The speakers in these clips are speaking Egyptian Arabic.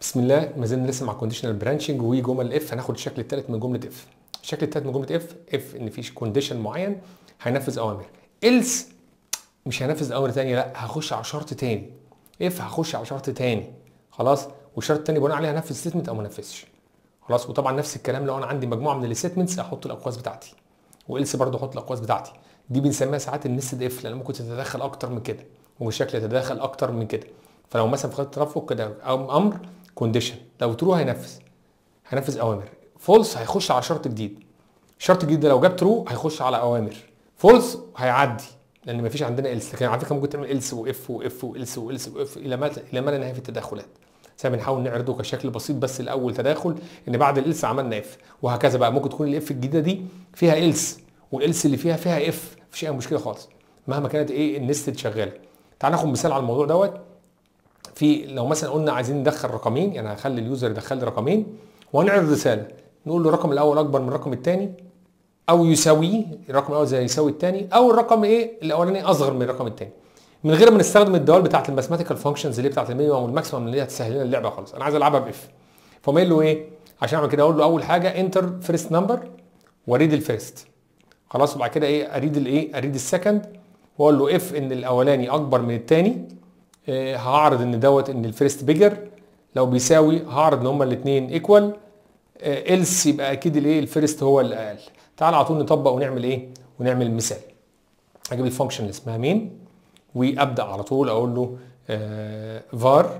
بسم الله ما زلنا لسه مع كونديشنال برانشنج وجمل اف هناخد الشكل الثالث من جمله اف الشكل الثالث من جمله اف اف ان في كونديشن معين هينفذ اوامر إلس مش هنفذ اوامر ثانيه لا هخش على شرط تاني اف هخش على شرط تاني خلاص والشرط الثاني بناء عليه هنفذ ستيتمنت او ما نفذش خلاص وطبعا نفس الكلام لو انا عندي مجموعه من الستمنتس احط الاقواس بتاعتي والس برضه احط الاقواس بتاعتي دي بنسميها ساعات النستد اف لان ممكن تتدخل اكتر من كده والشكل يتداخل اكتر من كده فلو مثلا في خط ترافق كده او امر كونديشن لو ترو هينفذ هينفذ اوامر فولس هيخش على شرط جديد الشرط الجديد ده لو جاب ترو هيخش على اوامر فولس هيعدي لان مفيش عندنا الس لكن على فكره ممكن تعمل الس واف واف والس والس واف الى ما الى ما لا نهايه في التداخلات زي ما بنحاول نعرضه كشكل بسيط بس الاول تداخل ان بعد الالس عملنا اف وهكذا بقى ممكن تكون الاف الجديده دي فيها الس والالس اللي فيها فيها اف مفيش اي مشكله خالص مهما كانت ايه النستد شغاله تعال ناخد مثال على الموضوع دوت في لو مثلا قلنا عايزين ندخل رقمين يعني هخلي اليوزر يدخل لي رقمين وهنعرض رساله نقول له الرقم الاول اكبر من الرقم الثاني او يساويه الرقم الاول زي يساوي الثاني او الرقم ايه الاولاني اصغر من الرقم الثاني من غير ما نستخدم الدوال بتاعت الماثيماتيكال فانكشنز اللي بتاعت المينيمم والماكسيمم اللي هي هتسهل لنا اللعبه خالص انا عايز العبها باف فقوم قايل له ايه عشان اعمل كده اقول له اول حاجه انتر فيرست نمبر واريد الفيرست خلاص وبعد كده ايه اريد الايه اريد السكند واقول له اف ان الاولاني اكبر من الثاني إيه هعرض ان دوت ان الفيرست بيجر لو بيساوي هعرض ان هما الاثنين ايكوال إلس يبقى اكيد الايه الفيرست هو الاقل تعال على طول نطبق ونعمل ايه ونعمل مثال اجيب الفانكشن اللي اسمها مين وابدا على طول اقول له فار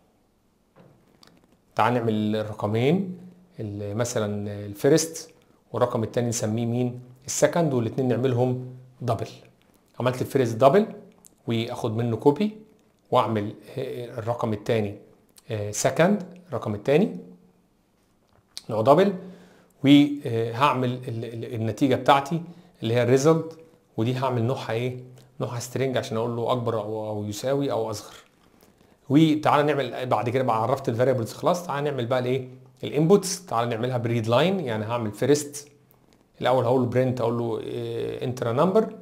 تعال نعمل الرقمين مثلا الفيرست والرقم الثاني نسميه مين السكند والاثنين نعملهم دبل عملت الفيرست دبل واخد منه كوبي واعمل الرقم الثاني سكند الرقم الثاني نوع دبل وهعمل النتيجه بتاعتي اللي هي الريزلت ودي هعمل نوعها ايه نوعها سترينج عشان اقول له اكبر او, أو يساوي او اصغر وتعالى نعمل بعد كده بقى عرفت الفاريبلز خلاص تعالى نعمل بقى الايه الانبوتس تعالى نعملها بريد لاين يعني هعمل فيرست الاول هقول له برنت اقول له انتر نمبر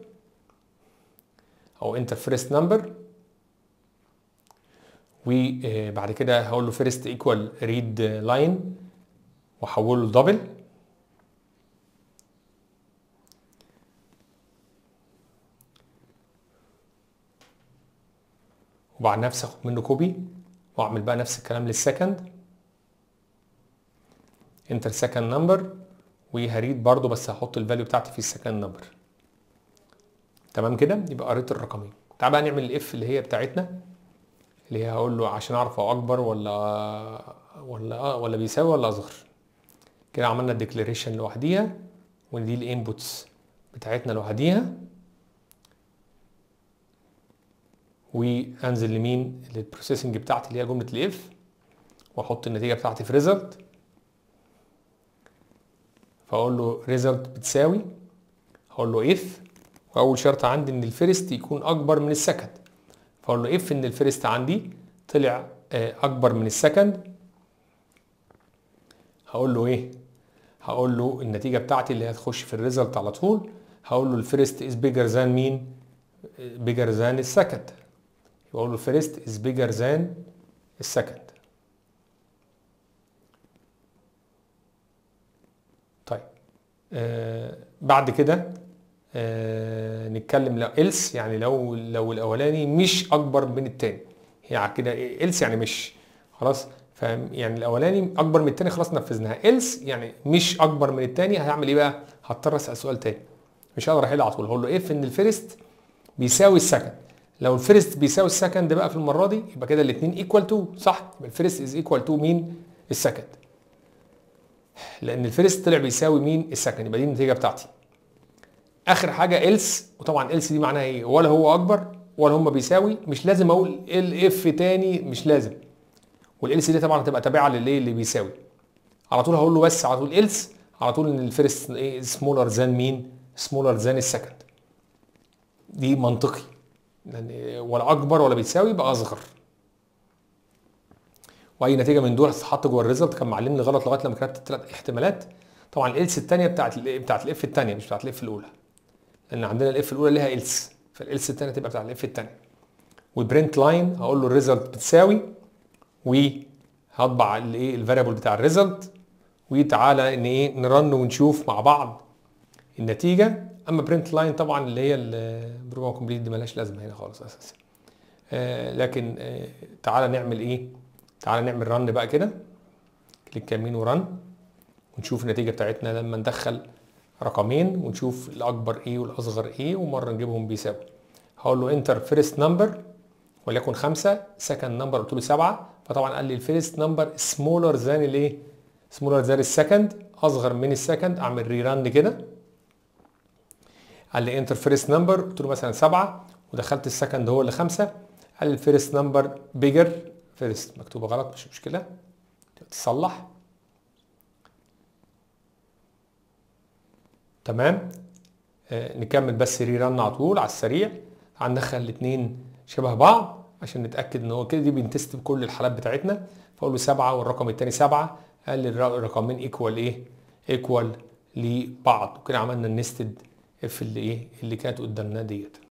او انتر فيرست نمبر وبعد كده هقول له فيرست ايكوال ريد لاين واحوله لدبل وبعد نفس اخد منه كوبي واعمل بقى نفس الكلام للسكند انتر سكند نمبر وهريد برضو بس هحط الفاليو بتاعتي في السكند نمبر تمام كده يبقى قريت الرقمين تعال بقى نعمل الاف اللي هي بتاعتنا اللي هي هقول له عشان اعرف هو اكبر ولا ولا ولا بيساوي ولا اصغر كده عملنا الديكلاريشن لوحديها ودي الانبوتس بتاعتنا لوحديها وانزل لمين للبروسيسنج بتاعتي اللي هي جمله الاف واحط النتيجه بتاعتي في ريزلت فاقول له ريزلت بتساوي هقول له اف واول شرط عندي ان الفيرست يكون اكبر من السكند فاقول له اف ان الفيرست عندي طلع اكبر من السكند هقول له ايه هقول له النتيجه بتاعتي اللي هتخش في الريزلت على طول هقول له الفيرست از بيجر ذان مين بيجر ذان السكند يبقى اقول له first is bigger than السكند طيب آه بعد كده آه نتكلم لو else يعني لو لو الاولاني مش اكبر من الثاني يعني كده else يعني مش خلاص فاهم يعني الاولاني اكبر من الثاني خلاص نفذناها else يعني مش اكبر من الثاني هعمل ايه بقى هضطر اسال سؤال تاني مش هقدر احل على طول هقول له if ان الفيرست بيساوي السكند لو الفيرست بيساوي السكند بقى في المره دي يبقى كده الاثنين ايكوال تو صح يبقى الفيرست از ايكوال تو مين السكند لان الفيرست طلع بيساوي مين السكند يبقى دي النتيجه بتاعتي اخر حاجه إلس وطبعا إلس دي معناها ايه ولا هو اكبر ولا هم بيساوي مش لازم اقول ال اف تاني مش لازم والإلس دي طبعا هتبقى تابعه للايه اللي بيساوي على طول هقول له بس على طول إلس على طول ان الفيرست ايه سمولر ذان مين سمولر ذان السكند دي منطقي لان ولا اكبر ولا بيساوي يبقى اصغر واي نتيجه من دول هتتحط جوه الريزلت كان معلمني غلط لغايه لما كتبت الثلاث احتمالات طبعا الالس الثانيه بتاعت ال بتاعت الاف الثانيه مش بتاعت الاف الاولى لان عندنا الاف الاولى ليها الس فالالس الثانيه تبقى بتاعت الاف الثانيه وبرنت لاين هقول له الريزلت بتساوي و هطبع الايه الفاريبل بتاع الريزلت وتعالى ان ايه نرن ونشوف مع بعض النتيجه اما برنت لاين طبعا اللي هي البروجرام كومبليت دي ملهاش لازمه هنا خالص اساسا آه لكن آه تعالى نعمل ايه تعالى نعمل رن بقى كده كليك يمين ورن ونشوف النتيجه بتاعتنا لما ندخل رقمين ونشوف الاكبر ايه والاصغر ايه ومره نجيبهم بيساوي هقول له انتر فيرست نمبر وليكن خمسة سكند نمبر قلت له سبعة فطبعا قال لي الفيرست نمبر سمولر ذان الايه سمولر ذان السكند اصغر من السكند اعمل ري ران كده قال لي انتر فيرست نمبر قلت له مثلا سبعة ودخلت السكند هو اللي خمسة قال لي الفيرست نمبر بيجر فيرست مكتوبة غلط مش مشكلة تصلح تمام آه نكمل بس ري رن على طول على السريع هندخل الاثنين شبه بعض عشان نتاكد ان هو كده دي بنتست بكل الحالات بتاعتنا فاقول له سبعه والرقم الثاني سبعه قال لي الرقمين ايكوال ايه؟ ايكوال لبعض وكده عملنا النستد اف اللي ايه؟ اللي كانت قدامنا ديت